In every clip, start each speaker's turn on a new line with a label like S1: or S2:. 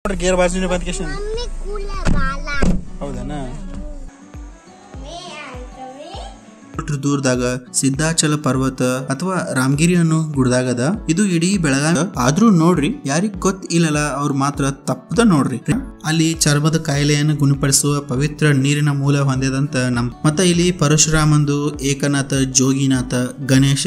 S1: ನೋಡ್ರಿ ಗೇರ್ ಬಾಜುನೇ ಬಂದ ಕೇಶನ್
S2: mummy cool है बाला
S1: ಹೌದನ
S2: मैं आंटी
S3: ಕಿಲೋಮೀಟರ್ ದೂರದಾಗ ಸಿದ್ದಾಚಲ ಪರ್ವತ ಅಥವಾ ರಾಮಗಿರಿ ಅನ್ನೋ ಗುಡ್ದಾಗದ ಇದು ಇಡೀ ಬೆಳಗಾವಿ ಆದ್ರೂ ನೋಡ್ರಿ ಯಾರಿಗ್ ಗೊತ್ತ ಇಲ್ಲಲ್ಲ ಅವ್ರು ಮಾತ್ರ ತಪ್ಪದ ನೋಡ್ರಿ ಅಲ್ಲಿ ಚರ್ಮದ ಕಾಯಿಲೆಯನ್ನು ಗುಣಪಡಿಸುವ ಪವಿತ್ರ ನೀರಿನ ಮೂಲ ಹೊಂದಿದಂತ ನಮ್ ಮತ್ತ ಇಲ್ಲಿ ಪರಶುರಾಮಂದು ಏಕನಾಥ ಜೋಗಿನಾಥ ಗಣೇಶ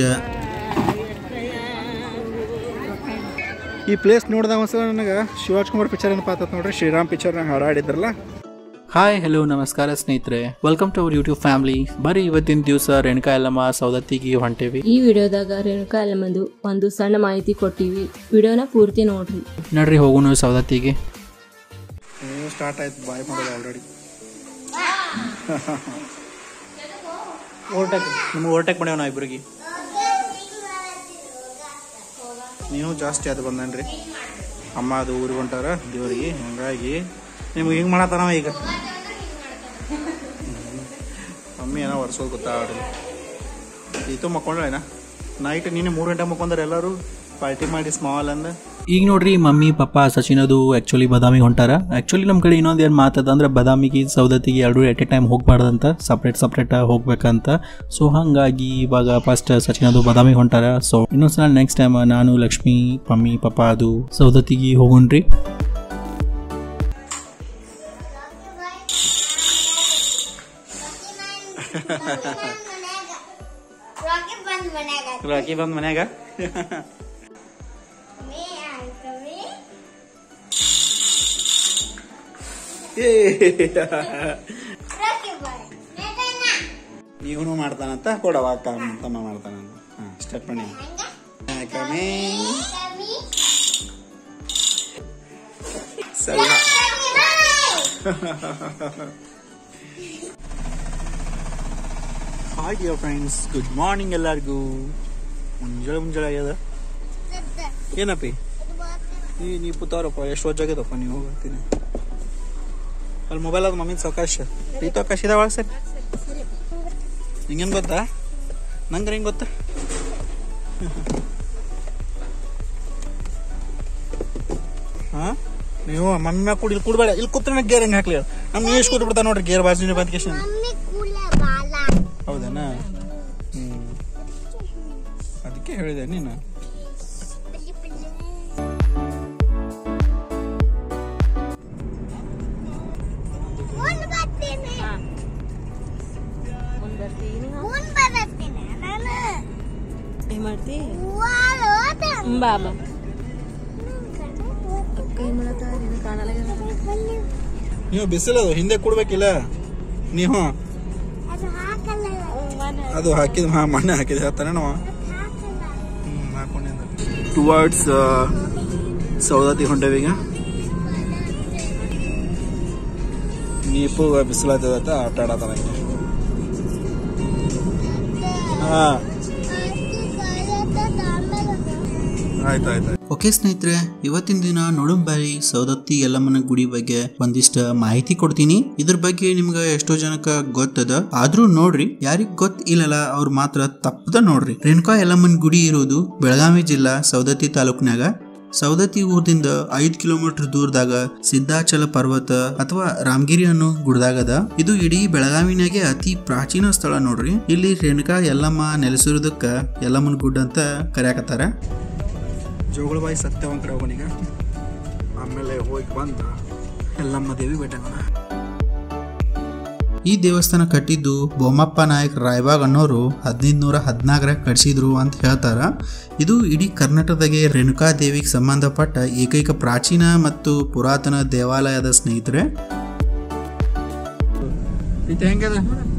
S1: ಈ ಪ್ಲೇಸ್ ನೋಡಿದಾಗ ಒಂದ್ಸಲ ನನಗೆ ಶಿವಾಜ್ ಕುಮಾರ್ ಪಿಕ್ಚರ್ ಏನಪ್ಪ ನೋಡ್ರಿ ಶ್ರೀರಾಮ್ ಪಿಕ್ಚರ್ನಾಗ ಹಾಡಾಡಿದ್ರಲ್ಲ
S4: ಹಾಯ್ ಹಲೋ ನಮಸ್ಕಾರ ಸ್ನೇಹಿತರೆ welcome to our YouTube family ಬರೀ ಇವತ್ತಿನ ದಿವಸ ರೇಣುಕಾ ಯಲ್ಲಮ್ಮ ಸೌದತ್ತಿಗೆ ಹೊಂಟೇವಿ
S5: ಈ ವಿಡಿಯೋದಾಗ ರೇಣುಕಾ ಎಲ್ಲಮ್ಮಂದು ಒಂದು ಸಣ್ಣ ಮಾಹಿತಿ ಕೊಟ್ಟಿವಿ ವಿಡಿಯೋನ ಪೂರ್ತಿ ನೋಡ್ರಿ
S4: ನಡ್ರಿ ಹೋಗೋಣ ಸೌದತ್ತಿಗೆ
S1: ನೀವು ಸ್ಟಾರ್ಟ್ ಆಯ್ತು ಬಾಯ್ ಮಾಡೋದು ಆಲ್ರೆಡಿ ಓವರ್ಟೇಕ್ ನಿಮ್ಗೆ ಓವರ್ಟೇಕ್ ಮಾಡ್ಯಾವ ನಾ ಇಬ್ರಿಗೆ ನೀವು ಜಾಸ್ತಿ ಅದು ಬಂದನ್ರಿ ಅಮ್ಮ ಅದು ಊರಿಗೆ ಹೊಂಟಾರ ದೇವ್ರಿಗೆ ಹಂಗಾಗಿ ನಿಮ್ಗೆ ಹಿಂಗೆ ಮಾಡತ್ತಾನವ ಈಗ ಮಮ್ಮಿ ಏನೋ ಒರ್ಸೋದು ಗೊತ್ತಾಗ್ರಿ ಈತು ಮಕ್ಕೊಂಡ್ರೇನ ನೈಟ್ ನೀನೆ ಮೂರು ಗಂಟೆ ಮಕ್ಕೊಂಡ್ರೆ ಎಲ್ಲರೂ ಪಾರ್ಟಿ ಮಾಡಿ ಸ್ಮಾಲ್ ಅಂದ
S4: ಈಗ ನೋಡ್ರಿ ಮಮ್ಮಿ ಪಪ್ಪ ಸಚಿನದು ಆ್ಯಕ್ಚುಲಿ ಬದಾಮಿಗೆ ಹೊಂಟಾರ ಆ್ಯಕ್ಚುಲಿ ನಮ್ಮ ಕಡೆ ಇನ್ನೊಂದು ಏನು ಮಾತದ ಅಂದ್ರೆ ಬದಾಮಿಗೆ ಸೌದತ್ತಿಗೆ ಎರಡು ಎಟ್ ಎ ಟೈಮ್ ಹೋಗ್ಬಾರ್ದಂತ ಸಪ್ರೇಟ್ ಸಪ್ರೇಟ್ ಹೋಗ್ಬೇಕಂತ ಸೊ ಹಾಗಾಗಿ ಇವಾಗ ಫಸ್ಟ್ ಸಚಿನದು ಬದಾಮಿಗೆ ಹೊಂಟಾರ ಸೊ ಇನ್ನೊಂದ್ಸಲ ನೆಕ್ಸ್ಟ್ ಟೈಮ್ ನಾನು ಲಕ್ಷ್ಮಿ ಮಮ್ಮಿ ಪಪ್ಪ ಅದು ಸೌದತ್ತಿಗೆ ಹೋಗೋಣ್ರಿ
S2: रॉकेट बंद बनेगा
S1: ರಾಕಿ ಬಂದ್ ಮನ್ಯಾಗ
S2: मैं आंटी रॉकेट बंद मैं करना
S1: ಇವನು ಮಾಡ್ತಾನಂತ ಕೊಡವ ಅಕ್ಕ ತಮ್ಮ ಮಾಡ್ತಾನಂತ ಹಾಂ ಸ್ಟಾರ್ಟ್ ಮಾಡಿ ಕಮ್ಮಿ
S2: कमी
S1: ಸರಿ hi dear friends good morning ಎಲ್ಲರಿಗೂ ಮುಂಜಾನೆ ಮುಂಜಾನೆ ಆಗ್ಯದ ಏನಪ್ಪಿ ನೀ ನೀ ಪುತ್ತಾರಪ್ಪ ಎಷ್ಟು ವಜ್ಜಾಗ್ಯದಪ್ಪ ನೀವು ಹೋಗ್ತೀನಿ ಅಲ್ಲಿ ಮೊಬೈಲ್ ಅದು ಮಮ್ಮಿನ ಸಾವಕಾಶ ಪ್ರೀತಿ ಅವಕಾಶ ಇದಾವ ಸರಿ ಹಿಂಗೇನು ಗೊತ್ತಾ ನಂಗೆ ಹೆಂಗೆ ಗೊತ್ತಾ ಹಾ ನೀವು ಮಮ್ಮಿ ಮ್ಯಾಗ ಕೂಡಿ ಇಲ್ಲಿ ಕೂಡಬೇಡ ಇಲ್ಲಿ ಕೂತ್ರೆ ಗೇರ್ ಹೆಂಗೆ ಹಾಕ್ಲಿ ನಮ್ಗೆ ನೀವು ಎಷ್ಟು ಕೂತ್ ಬಿಡ್ತಾ ನೋಡ್ರಿ ಗೇರ್ ಬಾಜು ಬಂದ ಕೇಶನ್
S2: मम्मी कूल है बाला
S1: ಹೌದನ ಹ್ಮ್ ಅದಕ್ಕೆ ಹೇಳಿದೆ ನೀನು
S2: ಮುಂದ್ ಬರ್ತೀನಿ ಮುಂದ್ ಬರತ್ತೀನಿ ನಾನು
S5: ಏನ್ ಮಾಡ್ತಿ
S2: ವಾಲ್ ಹೋದೆ.
S5: ಬಾ ಬಾ ಅಕ್ಕ ಏನ್ ಮಾಡತ್ತ ನೀನು ಕಾಣಲ್ಲ
S1: ನೀವು ಬಿಸಿಲದು ಹಿಂದೆ ಕೂಡ್ಬೇಕಿಲ್ಲ ನೀವು
S2: ಅದು ಹಾಕಲ್ಲ
S1: ಅದು ಹಾಕಿದ ಹಾ ಮಣ್ಣೆ ಹಾಕಿದೆ ಹೇಳ್ತಾನೆ ನಾವು
S2: ಹಾಕಲ್ಲ
S1: ಹ್ಮ್ ಹಾಕೊಂಡಿದ್ದ ಟುವರ್ಡ್ಸ್ ಸೌದತ್ತಿ ಹೊಂಟೇವೀಗ ನೀಪು ಬಿಸಿಲಾಗ್ತದತ್ತ ಆಟ ಆಡತಾನ ಹಾ ಆಯ್ತು ಆಯ್ತು
S3: ಓಕೆ ಸ್ನೇಹಿತರೆ ಇವತ್ತಿನ ದಿನ ನೋಡುಂಬಾರಿ ಸೌದತ್ತಿ ಯಲ್ಲಮ್ಮನ ಗುಡಿ ಬಗ್ಗೆ ಒಂದಿಷ್ಟ ಮಾಹಿತಿ ಕೊಡ್ತೀನಿ ಇದ್ರ ಬಗ್ಗೆ ನಿಮ್ಗೆ ಎಷ್ಟೋ ಜನಕ್ಕ ಗೊತ್ತದ ಆದ್ರೂ ನೋಡ್ರಿ ಯಾರಿಗ್ ಗೊತ್ತ ಇಲ್ಲಲ್ಲ ಅವ್ರು ಮಾತ್ರ ತಪ್ಪದ ನೋಡ್ರಿ ರೇಣುಕಾ ಯಲ್ಲಮ್ಮನ ಗುಡಿ ಇರೋದು ಬೆಳಗಾವಿ ಜಿಲ್ಲಾ ಸೌದತ್ತಿ ತಾಲೂಕಿನಾಗ ಸೌದತ್ತಿ ಊರ್ದಿಂದ ಐದ್ ಕಿಲೋಮೀಟರ್ ದೂರದಾಗ ಸಿದ್ದಾಚಲ ಪರ್ವತ ಅಥವಾ ರಾಮಗಿರಿ ಅನ್ನೋ ಗುಡ್ದಾಗದ ಇದು ಇಡೀ ಬೆಳಗಾವಿನಾಗೆ ಅತಿ ಪ್ರಾಚೀನ ಸ್ಥಳ ನೋಡ್ರಿ ಇಲ್ಲಿ ರೇಣುಕಾ ಯಲ್ಲಮ್ಮ ನೆಲೆಸಿರೋದಕ್ಕ ಯಲ್ಲಮ್ಮನ ಗುಡ್ಡ ಅಂತ ಕರ್ಯಾಕತ್ತಾರ
S1: ಜೋಗಳಬಾಯಿ ಸತ್ಯ ಒಂದ್ ಕಡೆ ಹೋಗೋಣೀಗ ಆಮೇಲೆ ಹೋಗಿ ಬಂದ ಎಲ್ಲಮ್ಮ ದೇವಿ ಬೆಟ್ಟಗೋಣ
S3: ಈ ದೇವಸ್ಥಾನ ಕಟ್ಟಿದ್ದು ಬೊಮ್ಮಪ್ಪ ನಾಯಕ್ ರಾಯಬಾಗ್ ಅನ್ನೋರು ಹದಿನೈದು ನೂರ ಹದಿನಾಲ್ಕರ ಕಟ್ಸಿದ್ರು ಅಂತ ಹೇಳ್ತಾರ ಇದು ಇಡೀ ಕರ್ನಾಟಕದಾಗೆ ರೇಣುಕಾ ದೇವಿಗೆ ಸಂಬಂಧಪಟ್ಟ ಏಕೈಕ ಪ್ರಾಚೀನ ಮತ್ತು ಪುರಾತನ ದೇವಾಲಯದ ಸ್ನೇಹಿತರೆ
S1: ಇದು ಹೆಂಗದ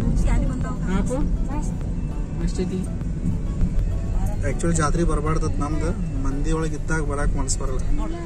S1: ಆಕ್ಚುಲಿ ಜಾತ್ರೆ ಬರಬಾರ್ದತ್ ನಮ್ದು ಮಂದಿ ಒಳಗೆ ಇದ್ದಾಗ ಬರಕ್ ಮನ್ಸ್ ಬರಲ್ಲ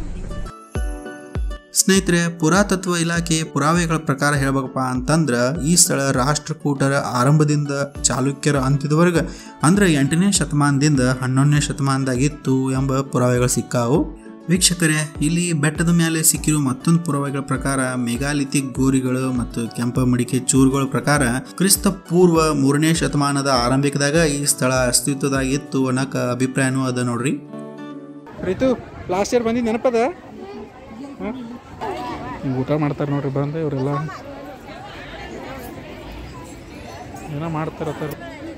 S3: ಸ್ನೇಹಿತರೆ ಪುರಾತತ್ವ ಇಲಾಖೆ ಪುರಾವೆಗಳ ಪ್ರಕಾರ ಹೇಳ್ಬೇಕಪ್ಪ ಅಂತಂದ್ರ ಈ ಸ್ಥಳ ರಾಷ್ಟ್ರಕೂಟರ ಆರಂಭದಿಂದ ಚಾಲುಕ್ಯರ ಅಂತ್ಯದವರೆಗೆ ಅಂದ್ರೆ ಎಂಟನೇ ಶತಮಾನದಿಂದ ಹನ್ನೊಂದನೇ ಶತಮಾನದಾಗಿತ್ತು ಎಂಬ ಪುರಾವೆಗಳು ಸಿಕ್ಕಾವು ವೀಕ್ಷಕರೇ ಇಲ್ಲಿ ಬೆಟ್ಟದ ಮೇಲೆ ಸಿಕ್ಕಿರುವ ಮತ್ತೊಂದು ಪುರಾವೆಗಳ ಪ್ರಕಾರ ಮೆಗಾಲಿಥಿಕ್ ಗೋರಿಗಳು ಮತ್ತು ಕೆಂಪ ಮಡಿಕೆ ಚೂರುಗಳ ಪ್ರಕಾರ ಕ್ರಿಸ್ತ ಪೂರ್ವ ಮೂರನೇ ಶತಮಾನದ ಆರಂಭಿಕದಾಗ ಈ ಸ್ಥಳ ಅಸ್ತಿತ್ವದಾಗಿತ್ತು ಅನ್ನಕ ಅಭಿಪ್ರಾಯನೂ ಅದ ನೋಡ್ರಿ
S1: ಪ್ರೀತು ಲಾಸ್ಟ್ ಇಯರ್ ಬಂದಿದ್ದು ನೆನಪದ ಹಿಂಗ್ ಊಟ ಮಾಡ್ತಾರೆ ನೋಡ್ರಿ ಬಂದು ಇವರೆಲ್ಲ ಏನೋ ಮಾಡ್ತಾರತ್ತಾರ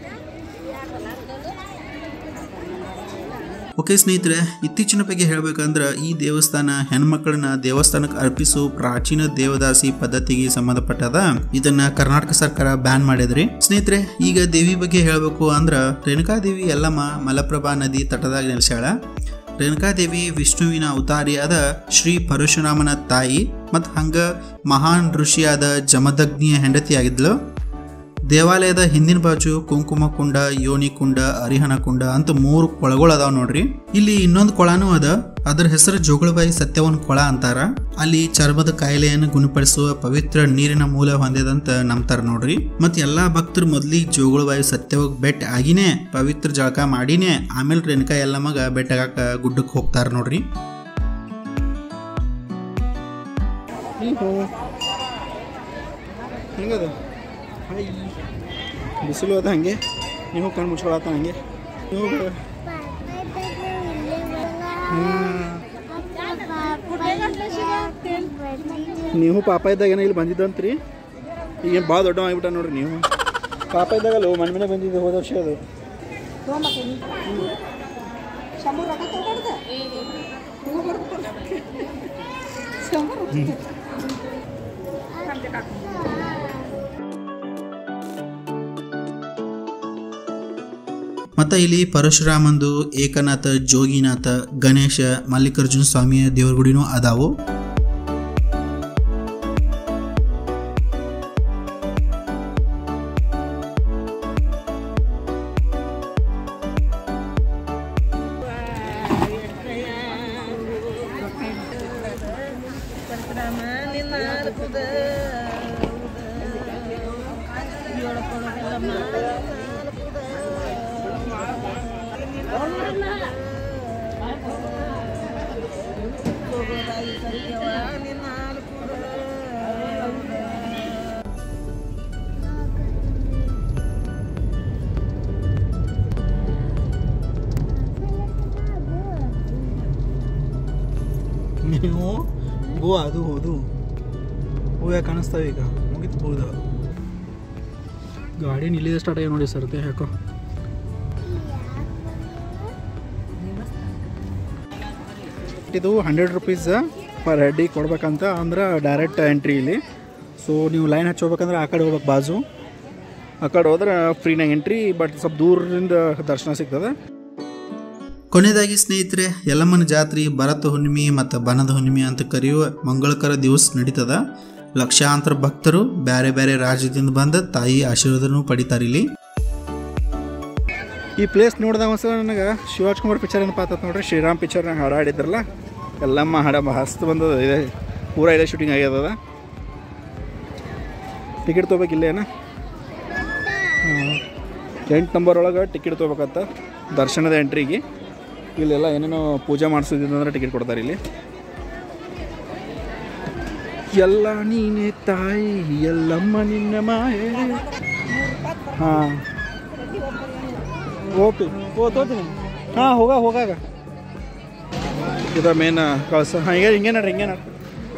S3: ಓಕೆ ಸ್ನೇಹಿತರೆ ಇತ್ತೀಚಿನ ಬಗ್ಗೆ ಹೇಳ್ಬೇಕಂದ್ರೆ ಈ ದೇವಸ್ಥಾನ ಹೆಣ್ಮಕ್ಳನ್ನ ದೇವಸ್ಥಾನಕ್ಕೆ ಅರ್ಪಿಸೋ ಪ್ರಾಚೀನ ದೇವದಾಸಿ ಪದ್ಧತಿಗೆ ಸಂಬಂಧಪಟ್ಟದ ಇದನ್ನ ಕರ್ನಾಟಕ ಸರ್ಕಾರ ಬ್ಯಾನ್ ಮಾಡಿದ್ರಿ ಸ್ನೇಹಿತರೆ ಈಗ ದೇವಿ ಬಗ್ಗೆ ಹೇಳ್ಬೇಕು ಅಂದ್ರ ರೇಣುಕಾದೇವಿ ಯಲ್ಲಮ್ಮ ಮಲಪ್ರಭಾ ನದಿ ತಟದಾಗ ನೆಲೆಸ್ಯಾಳ ರೇಣುಕಾದೇವಿ ವಿಷ್ಣುವಿನ ಅವತಾರಿಯಾದ ಶ್ರೀ ಪರಶುರಾಮನ ತಾಯಿ ಮತ್ತು ಹಂಗ ಮಹಾನ್ ಋಷಿಯಾದ ಜಮದಗ್ನಿಯ ಹೆಂಡತಿಯಾಗಿದ್ಲು ದೇವಾಲಯದ ಹಿಂದಿನ ಬಾಜು ಕುಂಕುಮ ಕುಂಡ ಯೋನಿ ಕುಂಡ ಅರಿಹಣ ಕುಂಡ ಅಂತ ಮೂರು ಕೊಳಗಳು ಅದಾವ ನೋಡ್ರಿ ಇಲ್ಲಿ ಇನ್ನೊಂದು ಕೊಳನೂ ಅದ ಅದರ ಹೆಸರು ಜೋಗಳಬಾಯಿ ಸತ್ಯವನ್ ಕೊಳ ಅಂತಾರ ಅಲ್ಲಿ ಚರ್ಮದ ಕಾಯಿಲೆಯನ್ನು ಗುಣಪಡಿಸುವ ಪವಿತ್ರ ನೀರಿನ ಮೂಲ ಹೊಂದಿದಂತ ನಂಬ್ತಾರ ನೋಡ್ರಿ ಮತ್ ಎಲ್ಲಾ ಭಕ್ತರು ಮೊದ್ಲಿಗೆ ಜೋಗಳಬಾಯಿ ಸತ್ಯವಾಗ ಬೆಟ್ ಆಗಿನೇ ಪವಿತ್ರ ಜಳಕ ಮಾಡಿನೇ ಆಮೇಲೆ ರೇಣುಕಾ ಎಲ್ಲ ಮಗ ಬೆಟ್ಟಗಾಕ ಗುಡ್ಡಕ್ಕೆ ಹೋಗ್ತಾರ ನೋಡ್ರಿ
S1: ಹೆಂಗದ ಬಿಸಿಲು ಅದ ಹಂಗೆ ನೀವು ಕಣ್ಣು ಮುಚ್ಕೊಳತ್ತ ಹಂಗೆ ನೀವು ಬ- ನೀವು ಪಾಪ ಇದ್ದಾಗ ಏನೋ ಇಲ್ಲಿ ಬಂದಿದ್ದಂತ್ರಿ ಈಗ ಭಾಳ ದೊಡ್ಡ ಆಗಿಬಿಟ್ಟ ನೋಡ್ರಿ ನೀವು ಪಾಪ ಇದ್ದಾಗಲ್ಲ ಮನೆ ಮನೆ ಬಂದಿದ್ದು ಹೋದ ವರ್ಷ ಅದು
S3: ಮತ್ತು ಇಲ್ಲಿ ಪರಶುರಾಮಂದು ಏಕನಾಥ ಜೋಗಿನಾಥ ಗಣೇಶ ಮಲ್ಲಿಕಾರ್ಜುನ ಸ್ವಾಮಿಯ ದೇವ್ರ ಗುಡಿನೂ ಅದಾವು
S1: ನೀವು ಗೋ ಅದು ಹೌದು ಹೂವ ಕಾಣಿಸ್ತಾವೆ ಈಗ ಮುಗಿತು ಹೌದು ಗಾಡಿ ನಿಲ್ಲಿದ ಸ್ಟಾರ್ಟ್ ಆಗಿ ನೋಡಿ ಸರ್ತೆ ಯಾಕೋ ಇದು ಹಂಡ್ರೆಡ್ ರುಪೀಸ್ ಪರ್ ಹೆಡ್ಡಿಗೆ ಕೊಡ್ಬೇಕಂತ ಅಂದ್ರೆ ಡೈರೆಕ್ಟ್ ಎಂಟ್ರಿ ಇಲ್ಲಿ ಸೊ ನೀವು ಲೈನ್ ಹಚ್ಚೋಬೇಕಂದ್ರೆ ಆ ಕಡೆ ಹೋಗ್ಬೇಕು ಬಾಜು ಆ ಕಡೆ ಹೋದ್ರೆ ಫ್ರೀನಾಗ ಎಂಟ್ರಿ ಬಟ್ ಸ್ವಲ್ಪ ದೂರದಿಂದ ದರ್ಶನ ಸಿಗ್ತದೆ
S3: ಕೊನೆಯದಾಗಿ ಸ್ನೇಹಿತರೆ ಯಲ್ಲಮ್ಮನ ಜಾತ್ರೆ ಭರತ ಹುಣ್ಣಿಮೆ ಮತ್ತು ಬನದ ಹುಣ್ಣಿಮೆ ಅಂತ ಕರೆಯುವ ಮಂಗಳಕರ ದಿವಸ ನಡೀತದ ಲಕ್ಷಾಂತರ ಭಕ್ತರು ಬೇರೆ ಬೇರೆ ರಾಜ್ಯದಿಂದ ಬಂದ ತಾಯಿ ಆಶೀರ್ವಾದನೂ ಪಡಿತಾರೆ ಇಲ್ಲಿ
S1: ಈ ಪ್ಲೇಸ್ ನೋಡಿದ ಒಂದ್ಸಲ ನನಗೆ ಶಿವಾಜ್ ಕುಮಾರ್ ಪಿಕ್ಚರ್ ಏನಪ್ಪ ಆತತ್ ನೋಡ್ರಿ ಶ್ರೀರಾಮ್ ಪಿಕ್ಚರ್ನಾಗ ಹಾಡು ಹಾಡಿದ್ರಲ್ಲ ಎಲ್ಲಮ್ಮ ಹಾಡ ಮಸ್ತ್ ಬಂದದ ಇದೆ ಪೂರ ಇಲ್ಲೇ ಶೂಟಿಂಗ್ ಆಗ್ಯದ ಟಿಕೆಟ್ ತೊಗೋಬೇಕು ಇಲ್ಲೇನ ಎಂಟು ನಂಬರ್ ಒಳಗೆ ಟಿಕೆಟ್ ತೊಗೋಬೇಕಂತ ದರ್ಶನದ ಎಂಟ್ರಿಗೆ ಇಲ್ಲೆಲ್ಲ ಏನೇನೋ ಪೂಜೆ ಮಾಡಿಸೋದ್ರಿಂದ ಟಿಕೆಟ್ ಕೊಡ್ತಾರೆ ಇಲ್ಲಿ ಎಲ್ಲ ನೀನೇ ತಾಯಿ ಎಲ್ಲಮ್ಮ ನಿನ್ನ ಮಾಯೆ ಹಾಂ ಓಕೆ ಓ ತೋತೀನಿ ಹಾಂ ಹೋಗ ಹೋಗಾಗ ಇದು ಮೇನ್ ಕಳ್ಸ ಹಾಂ ಹಿಂಗೆ ಹಿಂಗೆ ನಡ್ರಿ ಹಿಂಗೆ ನಡ್ರಿ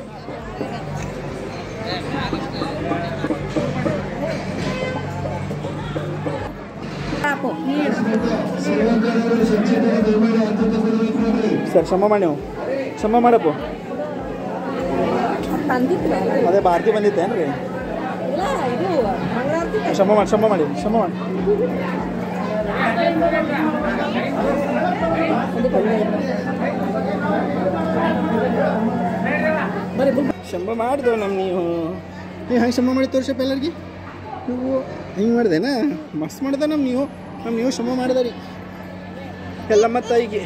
S1: ಸರ್ ಕ್ಷಮ ಮಾಡಿ ನೀವು ಕ್ಷಮ ಮಾಡಪ್ಪ ಅದೇ ಭಾರತಿ ಬಂದಿತ್ತೇನ್ರಿ ಕ್ಷಮ ಮಾಡಿ ಕ್ಷಮ ಮಾಡಿ ಕ್ಷಮ ಮಾಡಿ ಶಂಬ ಮಾಡಿದವು ನಮ್ಮ ನೀವು ನೀವು ಹೆಂಗೆ ಶಂಬ ಮಾಡಿ ತೋರ್ಸಪ್ಪ ಎಲ್ಲರಿಗೆ ನೀವು ಹಿಂಗೆ ಮಾಡಿದೆನ ಮಸ್ತ್ ಮಾಡಿದ ನಮ್ಮ ನೀವು ನಮ್ಮ ನೀವು ಶಂಬ ಮಾಡಿದ ರೀ ಎಲ್ಲಮ್ಮ ತಾಯಿಗೆ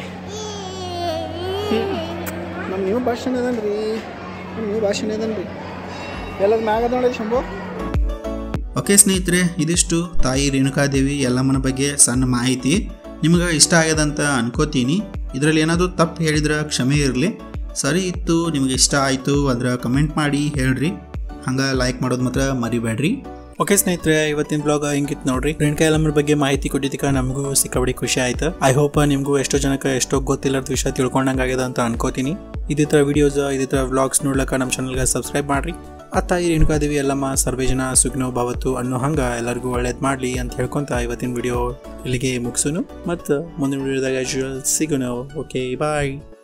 S1: ನಮ್ಮ ನೀವು ಭಾಷಣ ಅದನ್ ರೀ ನಮ್ಮ ನೀವು ಭಾಷಣ ಅದನ್ ರೀ ಎಲ್ಲದ ಮ್ಯಾಗದ ನೋಡಿ ಶಂಭು
S3: ಓಕೆ ಸ್ನೇಹಿತರೆ ಇದಿಷ್ಟು ತಾಯಿ ರೇಣುಕಾದೇವಿ ಯಲ್ಲಮ್ಮನ ಬಗ್ಗೆ ಸಣ್ಣ ಮಾಹಿತಿ ನಿಮ್ಗೆ ಇಷ್ಟ ಆಗ್ಯದಂತ ಅನ್ಕೋತೀನಿ ಇದರಲ್ಲಿ ಏನಾದರೂ ತಪ್ಪು ಹೇಳಿದ್ರೆ ಕ್ಷಮೆ ಇರಲಿ ಸರಿ ಇತ್ತು ನಿಮಗೆ ಇಷ್ಟ ಆಯಿತು ಅಂದ್ರೆ ಕಮೆಂಟ್ ಮಾಡಿ ಹೇಳ್ರಿ ಹಂಗೆ ಲೈಕ್ ಮಾಡೋದು ಮಾತ್ರ ಮರಿಬೇಡ್ರಿ
S4: ಓಕೆ ಸ್ನೇಹಿತರೆ ಇವತ್ತಿನ ಬ್ಲಾಗ್ ಹಿಂಗಿತ್ತು ನೋಡ್ರಿ ರೇಣುಕಾ ಯಲ್ಲಮ್ಮರ ಬಗ್ಗೆ ಮಾಹಿತಿ ಕೊಟ್ಟಿದ್ದಕ್ಕೆ ನಮಗೂ ಸಿಕ್ಕಾಬಡಿ ಖುಷಿ ಆಯ್ತು ಐ ಹೋಪ್ ನಿಮಗೂ ಎಷ್ಟೋ ಜನಕ್ಕೆ ಎಷ್ಟೋ ಗೊತ್ತಿಲ್ಲದ ವಿಷಯ ತಿಳ್ಕೊಂಡಂಗೆ ಆಗ್ಯದ ಅಂತ ಅನ್ಕೋತೀನಿ ಇದೇ ಥರ ವಿಡಿಯೋಸ್ ಇದೇ ಥರ ವ್ಲಾಗ್ಸ್ ನೋಡ್ಲಕ್ಕ ನಮ್ಮ ಚಾನಲ್ಗೆ ಸಬ್ಸ್ಕ್ರೈಬ್ ಮಾಡ್ರಿ ಅತ್ತ ಈ ರೇಣುಕಾದೇವಿ ಎಲ್ಲಮ್ಮ ಸರ್ವೇ ಜನ ಸುಗ್ನೋ ಭಾವತ್ತು ಅನ್ನೋ ಹಂಗ ಎಲ್ಲರಿಗೂ ಒಳ್ಳೇದು ಮಾಡಲಿ ಅಂತ ಹೇಳ್ಕೊಂತ ಇವತ್ತಿನ ವಿಡಿಯೋ ಇಲ್ಲಿಗೆ ಮುಗಿಸುನು ಮತ್ತು ಮುಂದಿನ ವಿಡಿಯೋದಾಗ ಸಿಗುನು ಓಕೆ ಬಾಯ್